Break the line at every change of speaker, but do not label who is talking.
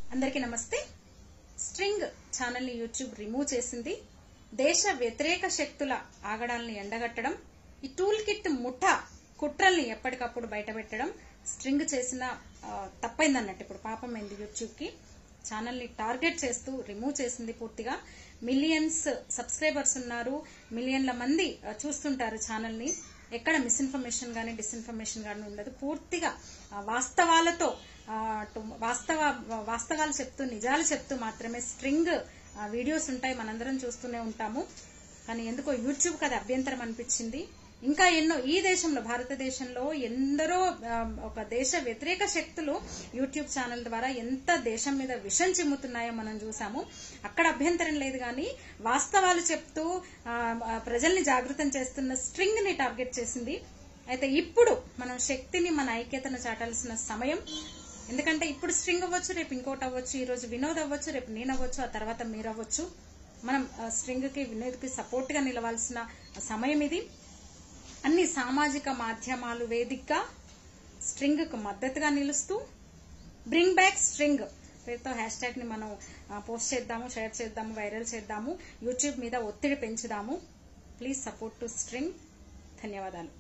అందరికీ నమస్తే స్ట్రింగ్ ఛానల్ని యూట్యూబ్ రిమూవ్ చేసింది దేశ వ్యతిరేక శక్తుల ఆగడాల్ని ఎండగట్టడం ఈ టూల్ కిట్ ముఠ కుట్రల్ని ఎప్పటికప్పుడు బయటపెట్టడం స్ట్రింగ్ చేసిన ఆ, తప్పైందన్నట్టు ఇప్పుడు పాపమైంది యూట్యూబ్ కి ఛానల్ ని టార్గెట్ చేస్తూ రిమూవ్ చేసింది పూర్తిగా మిలియన్స్ సబ్స్క్రైబర్స్ ఉన్నారు మిలియన్ల మంది ఆ, చూస్తుంటారు ఛానల్ ని ఎక్కడ మిస్ఇన్ఫర్మేషన్ గానీ డిస్ఇన్ఫర్మేషన్ గానీ ఉండదు పూర్తిగా ఆ, వాస్తవాలతో ఆ, టు- వాస్తవ వాస్తవాలు చెప్తూ నిజాలు చెప్తూ మాత్రమే స్ట్రింగ్ ఆ, వీడియోస్ ఉంటాయి మనందరం చూస్తూనే ఉంటాము కానీ ఎందుకో యూట్యూబ్ అది అభ్యంతరం అనిపించింది ఇంకా ఎన్నో ఈ దేశంలో భారతదేశంలో ఎందరో ఆ, ఒక దేశ వ్యతిరేక శక్తులు యూట్యూబ్ ఛానల్ ద్వారా ఎంత దేశం మీద విషం చిమ్ముతున్నాయో మనం చూసాము అక్కడ అభ్యంతరం లేదు కానీ వాస్తవాలు చెప్తూ ఆ, ఆ, ప్రజల్ని జాగృతం చేస్తున్న స్ట్రింగ్ ని టార్గెట్ చేసింది అయితే ఇప్పుడు మనం శక్తిని మన ఐక్యతను చాటాల్సిన సమయం ఎందుకంటే ఇప్పుడు స్ట్రింగ్ అవ్వచ్చు రేపు ఇంకోటి అవ్వచ్చు ఈ రోజు వినోద్ అవ్వచ్చు రేపు నేను అవ్వచ్చు ఆ తర్వాత మీరు అవ్వచ్చు మనం స్ట్రింగ్ కి వినోద్ కి సపోర్ట్ గా నిలవాల్సిన సమయం ఇది అన్ని సామాజిక మాధ్యమాలు వేదికగా స్ట్రింగ్ కు మద్దతుగా నిలుస్తూ బ్రింగ్ బ్యాక్ స్ట్రింగ్ పేరుతో హ్యాష్ ట్యాగ్ ని మనం ఆ, పోస్ట్ చేద్దాము షేర్ చేద్దాము వైరల్ చేద్దాము యూట్యూబ్ మీద ఒత్తిడి పెంచుదాము ప్లీజ్ సపోర్ట్ టు స్ట్రింగ్ ధన్యవాదాలు